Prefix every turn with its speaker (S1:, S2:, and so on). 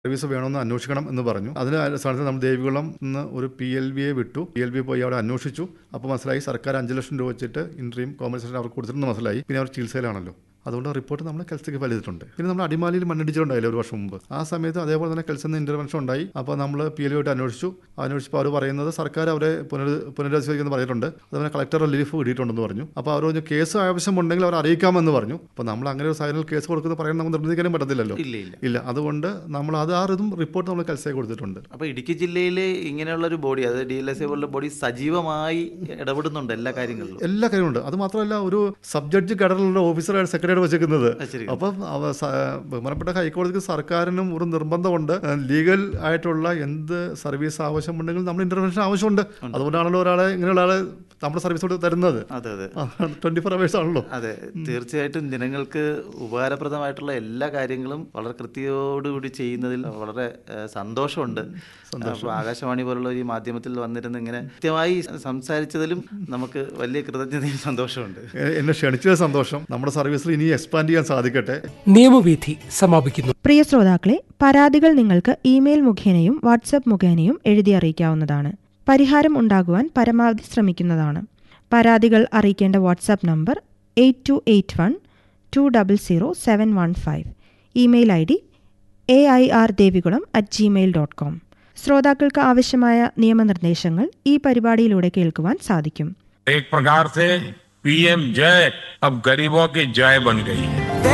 S1: service വേണമെന്ന് അന്വേഷിക്കണം എന്ന് പറഞ്ഞു അതിന് സ്ഥാനത്ത് നമ്മൾ ദേവികുളം നിന്ന് ഒരു പി എൽ വിയെ വിട്ടു പി എൽ ബി പോയി അവിടെ അന്വേഷിച്ചു അപ്പോൾ മനസ്സിലായി സർക്കാർ അഞ്ച് ലക്ഷം രൂപ വെച്ചിട്ട് ഇൻട്രീം കോമ്പൻസേഷൻ അവർക്ക് കൊടുത്തിട്ടുണ്ടെന്ന് മനസ്സിലായി പിന്നെ അവർ ചികിത്സയിലാണല്ലോ അതുകൊണ്ട് റിപ്പോർട്ട് നമ്മൾ കെൽസിക്ക് ഫയൽ ചെയ്തിട്ടുണ്ട് പിന്നെ നമ്മൾ അടിമാലിയിൽ മണ്ണിടിച്ചിട്ടുണ്ടായില്ല ഒരു വർഷം മുമ്പ് ആ സമയത്ത് അതേപോലെ തന്നെ കെൽസിൽ ഇന്റർവെൻഷൻ ഉണ്ടായി അപ്പോൾ നമ്മൾ പി എൽ ആയിട്ട് അന്വേഷിച്ചു അന്വേഷിച്ചപ്പോൾ അവർ പറയുന്നത് സർക്കാർ അവരെ പുനർ പുനരധിവസിക്കുമെന്ന് പറഞ്ഞിട്ടുണ്ട് അതുപോലെ കളക്ടർ റിലീഫ് കിട്ടിയിട്ടുണ്ടെന്ന് പറഞ്ഞു അപ്പോൾ അവർ പറഞ്ഞു കേസ് ആവശ്യമുണ്ടെങ്കിൽ അവർ അറിയിക്കാമെന്ന് പറഞ്ഞു അപ്പോൾ നമ്മൾ അങ്ങനെ ഒരു സാധനം കേസ് കൊടുക്കുന്ന പറയാൻ നമുക്ക് നിർബന്ധിക്കാനും പറ്റത്തില്ലല്ലോ
S2: ഇല്ല ഇല്ല
S1: ഇല്ല അതുകൊണ്ട് നമ്മൾ അത് ആ ഇതും റിപ്പോർട്ട് നമ്മൾ കൽസയെ കൊടുത്തിട്ടുണ്ട്
S2: അപ്പോൾ ഇടുക്കി ജില്ലയിൽ ഇങ്ങനെയുള്ള ഒരു ബോഡി അതായത് ഡി എൽ എസ് എ പോലുള്ള ബോഡി സജീവമായി ഇടപെടുന്നുണ്ട് എല്ലാ കാര്യങ്ങളിലും
S1: എല്ലാ കാര്യമുണ്ട് അത് മാത്രമല്ല ഒരു സബ് ജഡ്ജ് ഘടകങ്ങളുടെ ഓഫീസറാണ് സെക്രട്ടറി വെച്ചേക്കുന്നത്
S2: ശരി
S1: അപ്പം അവ സ- ബഹുമാനപ്പെട്ട ഹൈക്കോടതിക്ക് സർക്കാരിനും ഒരു നിർബന്ധമുണ്ട് ലീഗൽ ആയിട്ടുള്ള എന്ത് സർവീസ് ആവശ്യമുണ്ടെങ്കിലും നമ്മൾ ഇന്റർവെൻഷൻ ആവശ്യമുണ്ട് അതുകൊണ്ടാണല്ലോ ഒരാളെ ഇങ്ങനെയുള്ള ആളെ നമ്മുടെ സർവീസോട് തരുന്നത്
S2: അതെ അതെ
S1: ട്വന്റി ഫോർ അവേഴ്സ് ആണല്ലോ
S2: അതെ തീർച്ചയായിട്ടും ജനങ്ങൾക്ക് ഉപകാരപ്രദമായിട്ടുള്ള എല്ലാ കാര്യങ്ങളും വളരെ കൃത്യയോടുകൂടി ചെയ്യുന്നതിൽ വളരെ ഏഹ്, സന്തോഷമുണ്ട് അപ്പോൾ ആകാശവാണി പോലുള്ള ഈ മാധ്യമത്തിൽ വന്നിരുന്ന് ഇങ്ങനെ കൃത്യമായി സംസാരിച്ചതിലും നമുക്ക് വലിയ കൃതജ്ഞതയും സന്തോഷമുണ്ട്
S1: എ- എന്നെ ക്ഷണിച്ചത് സന്തോഷം നമ്മുടെ സർവീസിൽ ഇനി എക്സ്പാൻഡ് ചെയ്യാൻ സാധിക്കട്ടെ
S3: നിയമവീഥി സമാപിക്കുന്നു
S4: പ്രിയ ശ്രോതാക്കളെ പരാതികൾ നിങ്ങൾക്ക് ഇമെയിൽ മുഖേനയും വാട്സപ്പ് മുഖേനയും എഴുതി അറിയിക്കാവുന്നതാണ് പരിഹാരം ഉണ്ടാകുവാൻ പരമാവധി ശ്രമിക്കുന്നതാണ് പരാതികൾ അറിയിക്കേണ്ട WhatsApp number eight two eight one two double zero seven one five email I D A I R Devikulam at Gmail dot com ശ്രോതാക്കൾക്ക് ആവശ്യമായ നിയമനിർദ്ദേശങ്ങൾ ഈ പരിപാടിയിലൂടെ കേൾക്കുവാൻ സാധിക്കും
S5: एक प्रकार से पीएम जय अब गरीबों की जय बन गई है